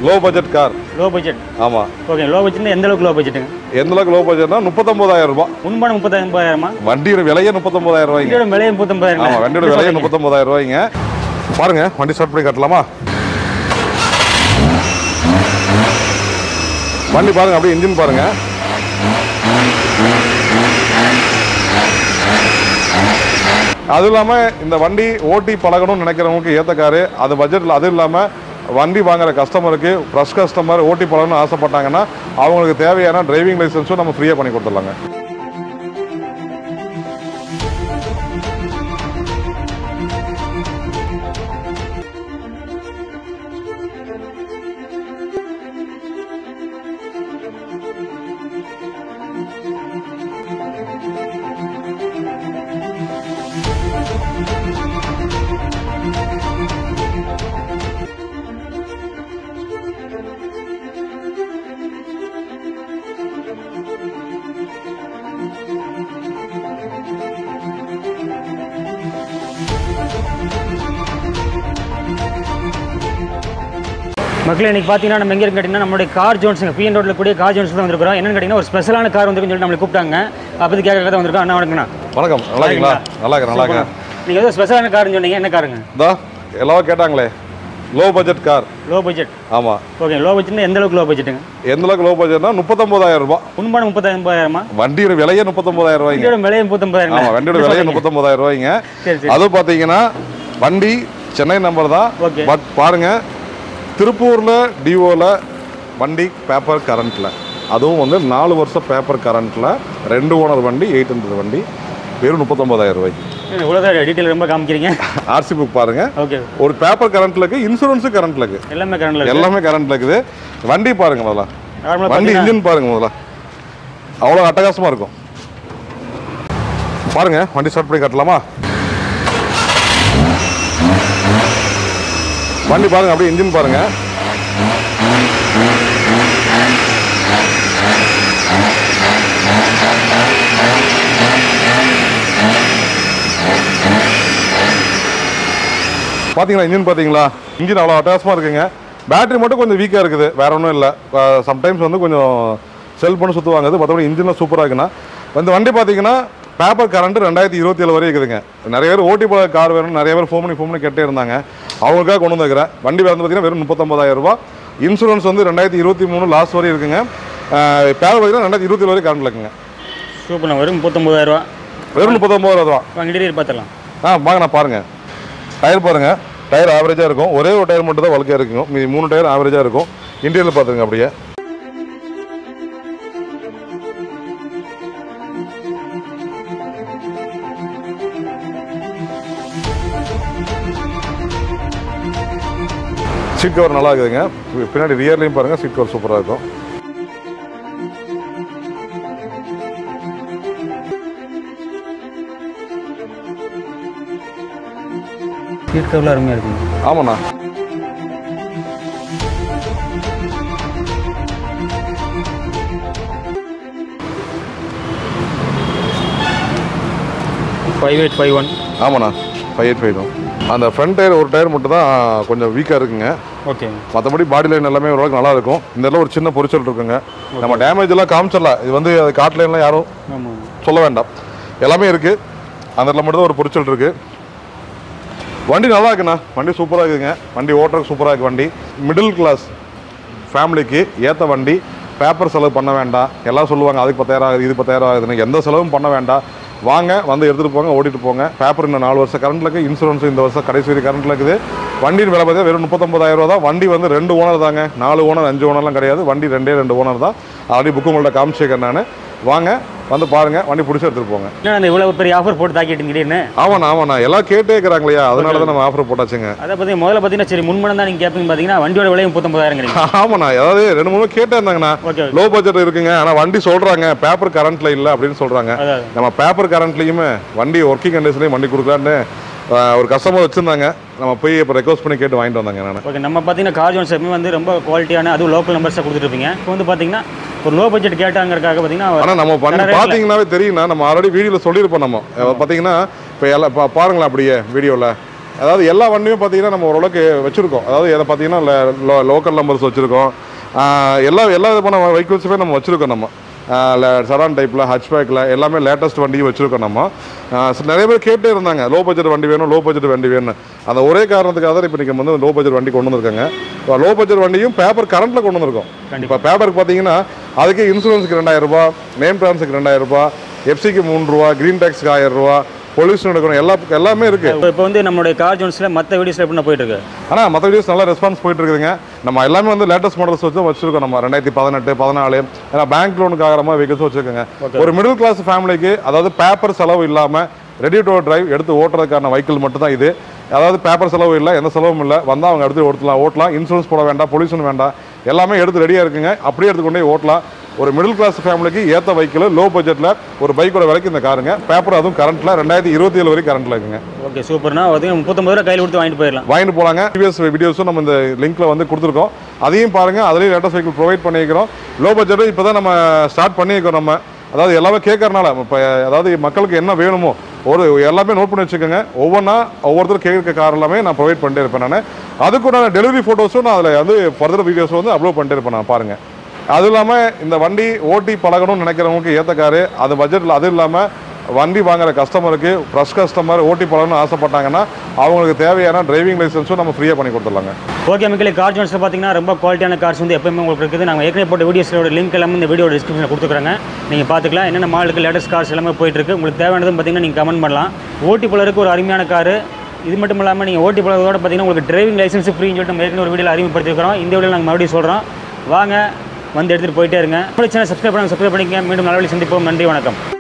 Low budget car low budget ஆமாம் okay low பட்ஜெட்னா எந்த அளவுக்கு லோ பட்ஜெட்டுங்க எந்த அளவுக்கு லோ பட்ஜெட்னா முப்பத்தொம்பதாயிரம் ரூபாய் முன்பான முப்பத்தொம்பதாயிரமா வண்டியோட விலையே முப்பத்தொம்பதாயிரம் ரூபாய்ங்க வண்டியோட விலையை முப்பத்தொம்பதாயிரம் ஆமாம் வண்டியோட விலையே முப்பத்தொம்பதாயிரம் ரூபாய்ங்க பாருங்க வண்டி ஸ்டார்ட் பண்ணி கட்டலாமா வண்டி பாருங்க அப்படியே இன்ஜின் பாருங்க அது இல்லாமல் இந்த வண்டி ஓட்டி பழகணும்னு நினைக்கிறவங்களுக்கு ஏற்ற காரு அது பட்ஜெட்டில் அது இல்லாமல் வண்டி வாங்குற கஸ்டமருக்கு ஃப்ரெஷ் கஸ்டமர் ஓட்டி பழகணும்னு ஆசைப்பட்டாங்கன்னா அவங்களுக்கு தேவையான டிரைவிங் லைசன்ஸும் நம்ம ஃப்ரீயாக பண்ணி கொடுத்துடலாங்க மக்களே இன்னைக்கு பார்த்தீங்கன்னா நம்ம எங்கே இருக்கு கேட்டிங்கன்னா நம்மளுடைய கார் ஜோன்ஸுங்க பிஎன் ரோட்டில் கூடிய கார் ஜோன்ஸ் தான் வந்திருக்கிறோம் என்னன்னு கேட்டிங்கன்னா ஒரு ஸ்பெஷலான கார் வந்துருக்குன்னு சொல்லி நம்மளை கூப்பிட்டாங்க அப்படி கேட்க தான் வந்திருக்கோம் அண்ணா வணக்கண்ணா வணக்கம் நல்லா இருக்கீங்களா நல்லா இருக்கேன் நல்லா இருக்கேன் நீங்கள் ஏதோ ஸ்பெஷலான கார்னு சொன்னீங்க என்ன காருங்க இதோ எல்லாரும் கேட்டாங்களே low budget car low budget ஆமாம் ஓகே லோ பட்ஜெட்னா எந்த அளவுக்கு லோ பட்ஜெட்டுங்க எந்த அளவுக்கு லோ பட்ஜெட்னா முப்பத்தொம்பதாயிரம் ரூபாய் முன்பான முப்பத்தொம்பதாயிரமா வண்டியோட விலையே முப்பத்தொம்பதாயிரம் ரூபாய்ங்க வண்டியோட விலையை முப்பத்தொம்பதாயிரம் ஆமாம் வண்டியோட விலையே முப்பத்தொம்பதாயிரம் ரூபாய்ங்க சரி சரி அது பார்த்தீங்கன்னா வண்டி சென்னை நம்பர் தான் Okay. பட் பாருங்க திருப்பூரில் டிஓவில் வண்டி பேப்பர் கரண்ட்டில் அதுவும் வந்து நாலு வருஷம் பேப்பர் கரண்ட்டில் ரெண்டு ஓனர் வண்டி எயிட் ஹண்ட்ரட் வண்டி வெறும் முப்பத்தொம்பதாயிரம் ரூபாய்க்கு இவ்வளோ தான் டீட்டெயில் ரொம்ப காமிக்கிறீங்க ஆர்சி புக் பாருங்க ஓகே ஒரு பேப்பர் கரண்ட்டில் இருக்கு இன்சூரன்ஸும் கரண்ட்டில் இருக்கு எல்லாமே கரண்டில் எல்லாமே கரண்ட்டில் இருக்குது வண்டி பாருங்க முதல்ல நார்மலாக வண்டி இன்ஜின் பாருங்க முதல்ல அவ்வளோ அட்டகாசமாக இருக்கும் பாருங்க வண்டி ஸ்டார்ட் பண்ணி கட்டலாமா வண்டி பாருங்க அப்படியே இன்ஜின் பாருங்க பார்த்தீங்களா இன்ஜின் பார்த்தீங்களா இன்ஜின் அவ்வளோ அட்டகாசமாக இருக்குங்க பேட்டரி மட்டும் கொஞ்சம் வீக்காக இருக்குது வேற ஒன்றும் இல்லை சம்டைம்ஸ் வந்து கொஞ்சம் செல் பண்ணி சுற்றுவாங்க மற்றபடி இன்ஜின்லாம் சூப்பராக இருக்குண்ணா இந்த வண்டி பார்த்தீங்கன்னா பேப்பர் கரண்ட் ரெண்டாயிரத்தி இருபத்தி ஏழு வரையும் இருக்குதுங்க நிறைய பேர் ஓட்டி போல கார் வேணும் நிறைய பேர் ஃபோன் பண்ணி ஃபோன் பண்ணி கேட்டே இருந்தாங்க அவங்களுக்காக கொண்டு வந்துருக்கிறேன் வண்டி வந்து பார்த்தீங்கன்னா வெறும் முப்பத்தொம்பதாயிரம் ரூபாய் இன்சூரன்ஸ் வந்து ரெண்டாயிரத்தி இருபத்தி மூணு லாஸ்ட் வரையும் இருக்குங்க பேப்பர் பார்த்தீங்கன்னா ரெண்டாயிரத்தி இருபத்தி ஏழு வரையும் கரண்ட் இருக்குங்க சூப்பர்ண்ணா வரும் முப்பத்தொம்பதாயிரம் ரூபா வெறும் முப்பத்தொம்பதாயிரம் ரூபா வாங்க இன்டீரியர் பார்த்துடலாம் ஆ வாங்க நான் பாருங்க டயர் பாருங்க டயர் ஆவரேஜாக இருக்கும் ஒரே ஒரு டயர் மட்டும் தான் வழுக்கையாக இருக்கும் மீதி மூணு டயர் ஆவரேஜாக இருக்கும் இன்டீரியர் பார்த்துருங்க அப்படியே சீட் கவர் நல்லா இருக்குதுங்க பி- பின்னாடி ரியர்லையும் பாருங்க சீட் கவர் சூப்பராக இருக்கும் சீட் கவரில் அருமையாக இருக்குங்க ஆமாண்ணா ஃபைவ் எயிட் ஃபைவ் ஒன் ஆமாண்ணா ஃபைவ் எயிட் ஃபைவ் அந்த ஃப்ரண்ட் டயர் ஒரு டயர் மட்டும் தான் கொஞ்சம் வீக்காக இருக்குங்க ஓகே மற்றபடி பாடி லைன் எல்லாமே ஓரளவுக்கு நல்லா இருக்கும் இந்த இடத்துல ஒரு சின்ன பொரிச்சல் இருக்குங்க நம்ம டேமேஜ் எல்லாம் காமிச்சிடலாம் இது வந்து அது காட்டுலாம் யாரும் ஆமாம் சொல்ல வேண்டாம் எல்லாமே இருக்கு அந்த இடத்துல மட்டும் தான் ஒரு பொரிச்சல் இருக்கு வண்டி நல்லா இருக்குண்ணா வண்டி சூப்பராக இருக்குங்க வண்டி ஓட்டுறதுக்கு சூப்பராக இருக்கு வண்டி மிடில் கிளாஸ் ஃபேமிலிக்கு ஏற்ற வண்டி பேப்பர் செலவு பண்ண வேண்டாம் எல்லாம் சொல்லுவாங்க அதுக்கு பத்தாயிரம் ஆகுது இது பத்தாயிரம் ஆகுதுன்னு எந்த செலவும் பண்ண வேண்டாம் வாங்க வந்து எடுத்துகிட்டு போங்க ஓட்டிட்டு போங்க பேப்பர் இன்னும் நாலு வருஷம் கரண்ட்டில் இருக்குது இன்சூரன்ஸ் இந்த வருஷம் கடைசி வரை கரண்ட்டில் இருக்குது வண்டியின் விலை பார்த்தீங்கன்னா வெறும் முப்பத்தொம்பதாயிரம் ரூபா தான் வண்டி வந்து ரெண்டு ஓனர் தாங்க நாலு ஓனர் அஞ்சு ஓனர்லாம் கிடையாது வண்டி ரெண்டே ரெண்டு ஓனர் தான் ஆல்ரெடி புக்கு உங்கள்ட்ட காமிச்சிருக்கேன் நான் வாங்க வந்து பாருங்க வண்டி பிடிச்சி எடுத்துகிட்டு போங்க என்ன அந்த இவ்வளோ பெரிய ஆஃபர் போட்டு தாக்கிட்டு திடீர்னு ஆமாண்ணா ஆமாண்ணா எல்லாம் கேட்டே இருக்கிறாங்க இல்லையா அதனால தான் நம்ம ஆஃபர் போட்டாச்சுங்க அதை பற்றி முதல்ல பார்த்தீங்கன்னா சரி முன்மணம் தான் நீங்கள் கேட்பீங்க பார்த்தீங்கன்னா வண்டியோட விலை முப்பத்தொம்பதாயிரங்கிறீங்க ஆமாண்ணா அதாவது ரெண்டு மூணு கேட்டே இருந்தாங்கண்ணா ஓகே லோ பட்ஜெட் இருக்குங்க ஆனால் வண்டி சொல்கிறாங்க பேப்பர் கரண்ட்டில் இல்லை அப்படின்னு சொல்கிறாங்க அதாவது நம்ம பேப்பர் கரண்ட்லேயுமே வண்டி ஒர்க்கிங் கண்டிஷன்லேயும் வண்டி கொடுக்கலான்னு ஆஹ், ஒரு கஸ்டமர் வச்சுருந்தாங்க நம்ம போய் இப்போ ரெக்வஸ்ட் பண்ணி கேட்டு வாங்கிட்டு வந்தாங்க நான் ஓகே நம்ம பார்த்தீங்கன்னா கார் ஜோன்ஸ் எப்பவுமே வந்து ரொம்ப குவாலிட்டியான அதுவும் லோக்கல் நம்பர்ஸை கொடுத்துருப்பீங்க இப்போ வந்து பார்த்தீங்கன்னா ஒரு லோ பட்ஜெட் கேட்டாங்கிறதுக்காக பார்த்தீங்கன்னா ஆனால் நம்ம பண்ணி கடை rate ல- பார்த்தீங்கன்னாவே தெரியும்னா நம்ம ஆல்ரெடி வீடியோவில் சொல்லியிருப்போம் நம்ம அஹ், பார்த்தீங்கன்னா இப்போ எல்லாம் பா- பாருங்களேன் அப்படியே வீடியோவில் அதாவது எல்லா வண்டியும் பார்த்தீங்கன்னா நம்ம ஓரளவுக்கு வச்சுருக்கோம் அதாவது எதை பார்த்தீங்கன்னா லோக்கல் நம்பர்ஸ் வச்சுருக்கோம் எல்லா எல்லா விதமான வெஹிக்கிள்ஸுமே நம்ம வச்சுருக்கோம் நம்ம சடான் டைப்பில் ஹச்பேக்கில் எல்லாமே லேட்டஸ்ட் வண்டியும் வச்சுருக்கோம் நம்ம ஆஹ் சரி, நிறைய பேர் கேட்டே இருந்தாங்க லோ பட்ஜெட் வண்டி வேணும் லோ பட்ஜெட் வண்டி வேணும் அந்த ஒரே காரணத்துக்காக தான் இப்போ நீங்கள் வந்து லோ பட்ஜெட் வண்டி கொண்டு வந்திருக்காங்க லோ பட்ஜெட் வண்டியும் பேப்பர் கரண்ட்டில் கொண்டு வந்திருக்கோம் இப்போ பேப்பருக்கு பார்த்தீங்கன்னா அதுக்கே இன்சூரன்ஸுக்கு ரெண்டாயிரம் ரூபாய் நேம் ட்ரான்ஸுக்கு ரெண்டாயிரம் ரூபாய் எஃப்சிக்கு மூணு ரூபா க்ரீன் டேக்ஸ்க்கு ஆயிரம் ரூபா பொல்யூஷன் எடுக்கணும் எல்லா எல்லாமே இருக்குது இப்போ இப்போ வந்து நம்மளுடைய கார் ஜோன்ஸில் மற்ற வீடியோஸில் எப்படி போயிட்டு இருக்கு ஆனால் மற்ற வீடியோஸ் நல்லா ரெஸ்பான்ஸ் போயிட்டு இருக்குதுங்க நம்ம எல்லாமே வந்து லேட்டஸ்ட் மாடல்ஸ் வச்சு வச்சிருக்கோம் நம்ம ரெண்டாயிரத்தி பதினெட்டு பதினாலு ஏன்னா பேங்க் லோனுக்கு ஆகிற மாதிரி வெஹிக்கல்ஸ் வச்சிருக்கோங்க ஒரு மிடில் கிளாஸ் ஃபேமிலிக்கு அதாவது பேப்பர் செலவு இல்லாமல் ரெடி டு டிரைவ் எடுத்து ஓட்டுறதுக்கான வெஹிக்கிள் மட்டும் தான் இது அதாவது பேப்பர் செலவு இல்லை எந்த செலவும் இல்லை வந்தால் அவங்க எடுத்து ஓட்டலாம் ஓட்டலாம் இன்சூரன்ஸ் போட வேண்டாம் பொல்யூஷன் வேண்டாம் எல்லாமே எடுத்து ரெடியாக இருக்குங்க அப்படியே எடுத்து கொண்டு போய் ஓட்டலாம் ஒரு மிடில் கிளாஸ் ஃபேமிலிக்கு ஏற்ற வெஹிக்கிள் லோ பட்ஜெட்டில் ஒரு பைக்கோட விலைக்கு இந்த காருங்க பேப்பர் அதுவும் கரண்ட்டில் ரெண்டாயிரத்தி இருபத்தி ஏழு வரைக்கும் கரண்ட்டில் இருக்குங்க ஓகே சூப்பர்னா வந்து முப்பத்தொம்பது ரூபா கையில் கொடுத்து வாங்கிட்டு போயிடலாம் வாங்கிட்டு போலாங்க ப்ரீவியஸ் வீடியோஸும் நம்ம இந்த லிங்க்ல வந்து கொடுத்துருக்கோம் அதையும் பாருங்க அதுலேயும் லேட்டஸ்ட் வெஹிக்கிள் ப்ரொவைட் பண்ணியிருக்கிறோம் லோ பட்ஜெட்டும் இப்போ தான் நம்ம ஸ்டார்ட் பண்ணியிருக்கோம் நம்ம அதாவது எல்லாமே கேட்கறனால இப்போ அதாவது மக்களுக்கு என்ன வேணுமோ ஒரு எல்லாமே நோட் பண்ணி வச்சுக்கோங்க ஒவ்வொன்றா ஒவ்வொருத்தரும் கேட்க கார் எல்லாமே நான் ப்ரொவைட் பண்ணிட்டே இருப்பேன் நான் அதுக்குண்டான டெலிவரி ஃபோட்டோஸும் நான் அதில் வந்து ஃபர்தர் வீடியோஸ் வந்து அப்லோட் பண்ணிட்டே இருப்பேன் நான் பாருங்கள் அது இல்லாமல் இந்த வண்டி ஓட்டி பழகணும்னு நினைக்கிறவங்களுக்கு ஏற்ற காரு அது பட்ஜெட்டில் அது இல்லாமல் வண்டி வாங்குற கஸ்டமருக்கு ஃப்ரெஷ் கஸ்டமர் ஓட்டி பழகணும்னு ஆசைப்பட்டாங்கன்னா அவங்களுக்கு தேவையான டிரைவிங் லைசன்ஸும் நம்ம ஃப்ரீயாக பண்ணி கொடுத்துடலாங்க ஓகே மக்களே கார் ஜோன்ஸில் பார்த்தீங்கன்னா ரொம்ப குவாலிட்டியான கார்ஸ் வந்து எப்பவுமே உங்களுக்கு இருக்குது நாங்கள் ஏற்கனவே போட்ட வீடியோஸோட லிங்க் எல்லாமே இந்த வீடியோ டிஸ்கிரிப்ஷனில் கொடுத்துக்குறாங்க நீங்கள் பார்த்துக்கலாம் என்னென்ன மாடலுக்கு லேட்டஸ்ட் கார்ஸ் எல்லாமே போயிட்டு இருக்கு உங்களுக்கு தேவையானதும் பார்த்தீங்கன்னா நீங்கள் கமெண்ட் பண்ணலாம் ஓட்டி பலருக்கு ஒரு அருமையான காரு இது மட்டும் இல்லாமல் நீங்கள் ஓட்டி பழகிறதோட பார்த்தீங்கன்னா உங்களுக்கு டிரைவிங் லைசன்ஸ் ஃப்ரீன்னு சொல்லிட்டு நம்ம ஏற்கனவே ஒரு வீடியோவில் அறிமுகப்படுத்திருக்கிறோம் இந்த வீடியோவில் நாங்கள் மறுபடியும் சொல்கிறோம் வாங்க வந்து எடுத்துகிட்டு போயிட்டே இருங்க நம்ம சேனல் சப்ஸ்கிரைப் பண்ணி சப்ஸ்கிரைப் பண்ணிக்கங்க மீண்டும் நல்ல வழி சந்திப்போம் நன்றி வணக்கம்